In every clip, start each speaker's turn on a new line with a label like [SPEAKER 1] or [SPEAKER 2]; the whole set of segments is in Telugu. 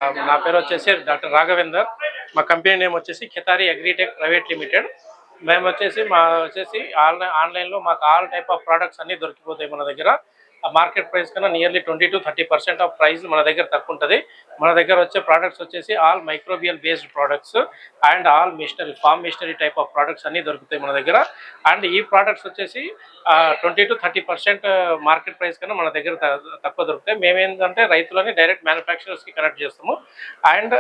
[SPEAKER 1] నా పేరు వచ్చేసి డాక్టర్ రాఘవేందర్ మా కంపెనీ నేమ్ వచ్చేసి కెతారి అగ్రిటెక్ ప్రైవేట్ లిమిటెడ్ మేము వచ్చేసి మా వచ్చేసి ఆన్లైన్ ఆన్లైన్లో మాకు ఆల్ టైప్ ఆఫ్ ప్రోడక్ట్స్ అన్నీ దొరికిపోతాయి మన దగ్గర మార్కెట్ ప్రైస్ కన్నా nearly twenty to thirty percent off price మన దగ్గర తక్కువ ఉంటుంది మన దగ్గర వచ్చే ప్రోడక్ట్స్ వచ్చేసి all microbial based products and all machinery farm machinery type of products అన్నీ దొరుకుతాయి మన దగ్గర అండ్ ఈ ప్రోడక్ట్స్ వచ్చేసి twenty to thirty percent market price కన్నా మన దగ్గర త- తక్కువ దొరుకుతాయి మేమేంటంటే రైతులని డైరెక్ట్ మ్యానుఫ్యాక్చరర్స్కి కనెక్ట్ చేస్తాము అండ్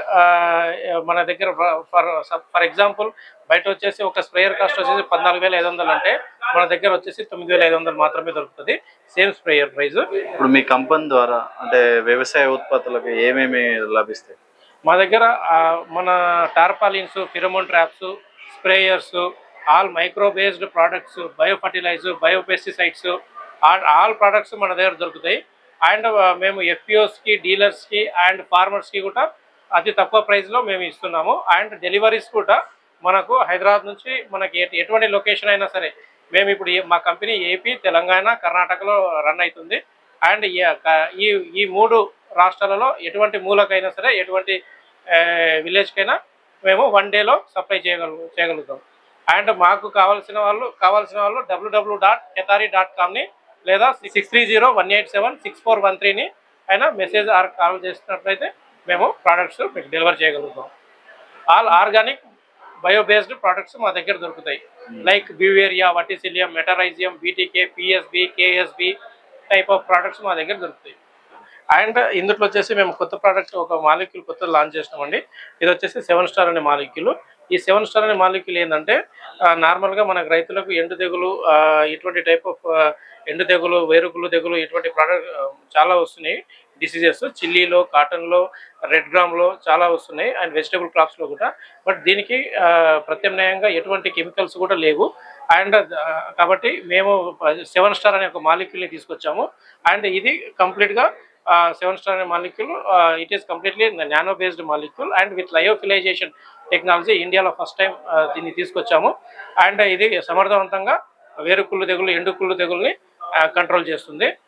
[SPEAKER 1] మన దగ్గర ఫర్ ఫర్ ఎగ్జాంపుల్ బయట వచ్చేసి ఒక స్ప్రేయర్ కాస్ట్ వచ్చేసి పద్నాలుగు వేల ఐదు వందలు అంటే మన దగ్గర వచ్చేసి తొమ్మిది వేల ఐదు వందలు మాత్రమే దొరుకుతుంది సేమ్ స్ప్రేయర్ ప్రైస్
[SPEAKER 2] ఇప్పుడు మీ కంపెనీ ద్వారా అంటే వ్యవసాయ ఉత్పత్తులకు ఏమేమి లభిస్తాయి
[SPEAKER 1] మా దగ్గర ఆ, మన tarpaulins pheromone traps sprayers all micro based products bio fertiliser bio pesticides all products మన దగ్గర దొరుకుతాయి అండ్ మేము ఎఫ్పిఓస్కి డీలర్స్కి అండ్ ఫార్మర్స్కి కూడా అతి తక్కువ ప్రైస్లో మేము ఇస్తున్నాము అండ్ డెలివరీస్ కూడా మనకు హైదరాబాద్ నుంచి మనకి ఎటు- ఎటువంటి లొకేషన్ అయినా సరే మేము ఇప్పుడు ఏ- మా కంపెనీ ఏపీ తెలంగాణ కర్ణాటకలో రన్ అవుతుంది అండ్ ఈ క- ఈ ఈ మూడు రాష్ట్రాలలో ఎటువంటి మూలకైనా సరే ఎటువంటి విలేజ్కైనా మేము వన్ డేలో సప్లై చేయగలు చేయగలుగుతాం అండ్ మాకు కావాల్సిన వాళ్ళు కావాల్సిన వాళ్ళు డబ్ల్యూడబ్ల్యూ డాట్ కెతారీ డాట్ కామ్ని లేదా six three zero one eight seven six four one త్రీని అయినా మెసేజ్ ఆర్ కాల్ చేసినట్లయితే మేము ప్రోడక్ట్స్ మీకు డెలివర్ చేయగలుగుతాం all organic bio based products మా దగ్గర దొరుకుతాయి like Beauveria Verticillium Metarhizium BTK PSB KSB type of products మా దగ్గర దొరుకుతాయి అండ్ ఇందులో వచ్చేసి మేము కొత్త ప్రోడక్ట్ ఒక మాలిక్యూల్ కొత్త లాంచ్ చేసినామండి ఇది వచ్చేసి సెవెన్ స్టార్ అనే మాలిక్యూల్ ఈ సెవెన్ స్టార్ అనే మాలిక్యూల్ ఏంటంటే ఆ, నార్మల్గా మనకు రైతులకు ఎండు తెగులు ఆ, ఇటువంటి టైప్ ఆఫ్ ఆ, ఎండు తెగులు వేరుకులు తెగులు ఇటువంటి ప్రోడక్ట్ చాలా వస్తున్నాయి డిసీజెస్ చిల్లీలో కాటన్లో రెడ్ గ్రామ్లో చాలా వస్తున్నాయి అండ్ వెజిటబుల్ క్రాప్స్లో కూడా బట్ దీనికి ఆ, ప్రత్యామ్నాయంగా ఎటువంటి కెమికల్స్ కూడా లేవు అండ్ ఆ, కాబట్టి మేము సెవెన్ స్టార్ అనే ఒక మాలిక్యూల్ని తీసుకొచ్చాము అండ్ ఇది కంప్లీట్గా సెవెన్ స్టార్ అనే molecule it is completely nano based molecule and with lyophilisation technology ఇండియాలో ఫస్ట్ టైం దీన్ని తీసుకొచ్చాము అండ్ ఇది సమర్థవంతంగా వేరుకుళ్ళు తెగులు ఎండుకుళ్ళు తెగుల్ని కంట్రోల్ చేస్తుంది